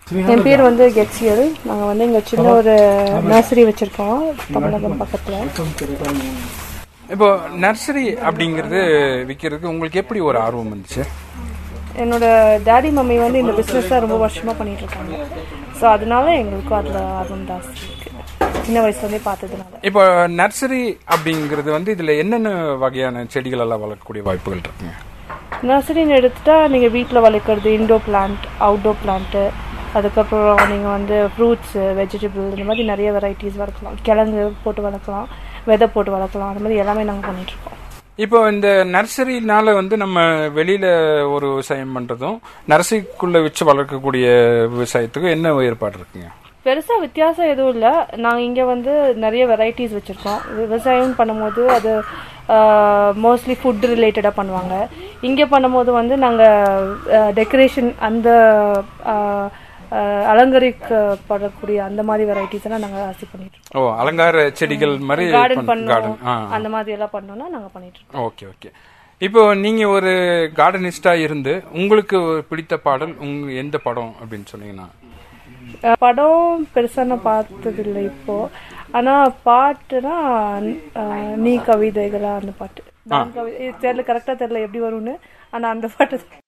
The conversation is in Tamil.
என் பேர் வந்து கெட்சியல் நாங்கள் வந்து இங்கே சின்ன ஒரு நர்சரி வச்சுருக்கோம் தமிழகம் பக்கத்தில் இப்போ நர்சரி அப்படிங்கிறது விற்கிறதுக்கு உங்களுக்கு எப்படி ஒரு ஆர்வம் வந்துச்சு என்னோட டேடி மம்மி வந்து இந்த பிஸ்னஸ் தான் ரொம்ப வருஷமாக பண்ணிட்டு இருக்காங்க ஸோ அதனால எங்களுக்கும் அதில் ஆர்வம் ஜாஸ்தி இருக்கு சின்ன வயசுலேருந்தே பார்த்ததுனால இப்போ நர்சரி அப்படிங்கிறது வந்து இதுல என்னென்ன வகையான செடிகள் எல்லாம் வளர்க்கக்கூடிய வாய்ப்புகள் இருக்குங்க நர்சரின்னு எடுத்துட்டா நீங்கள் வீட்டில் வளர்க்குறது இன்டோர் பிளான்ட் அவுட்டோர் பிளான்ட்டு அதுக்கப்புறம் நீங்கள் வந்து ஃப்ரூட்ஸு வெஜிடபிள் இந்த மாதிரி நிறைய வெரைட்டிஸ் வளர்க்கலாம் கிழங்கு போட்டு வளர்க்கலாம் விதை போட்டு வளர்க்கலாம் அந்த மாதிரி எல்லாமே நாங்கள் பண்ணிகிட்ருக்கோம் இப்போ இந்த நர்சரினால வந்து நம்ம வெளியில ஒரு விவசாயம் பண்றதும் நர்சரிக்குள்ள வச்சு வளர்க்கக்கூடிய விவசாயத்துக்கும் என்ன ஏற்பாடு இருக்குங்க பெருசாக வித்தியாசம் எதுவும் இல்லை நாங்கள் இங்கே வந்து நிறைய வெரைட்டிஸ் வச்சுருக்கோம் விவசாயம் பண்ணும்போது அது மோஸ்ட்லி ஃபுட் ரிலேட்டடாக பண்ணுவாங்க இங்கே பண்ணும்போது வந்து நாங்கள் டெக்கரேஷன் அந்த ஆஹ், ஆஹ், அலங்கரிக்கப்படக்கூடிய அந்த மாதிரி வெரைட்டிஸ் எல்லாம் நாங்கள் ஆசி பண்ணிட்டு இருக்கோம் ஓ அலங்கார செடிகள் மாதிரி கார்டன் பண்ண- பண்ணோம் ஆ அந்த மாதிரி எல்லாம் பண்ணோம்னா நாங்கள் பண்ணிட்டு இருக்கோம் ஓகே ஓகே இப்போ நீங்க ஒரு கார்டனிஸ்டா இருந்து உங்களுக்கு பிடித்த பாடல் உங்க எந்த படம் அப்படின்னு சொன்னீங்கன்னா அஹ் படம் பெருசா நான் பார்த்தது இல்லை இப்போ ஆனா பாட்டுனா அஹ், நீ கவிதைகளா அந்த பாட்டு நான் கவி- இது தெரியல கரெக்டா தெரியல எப்படி வரும்னு ஆனா அந்த பாட்டு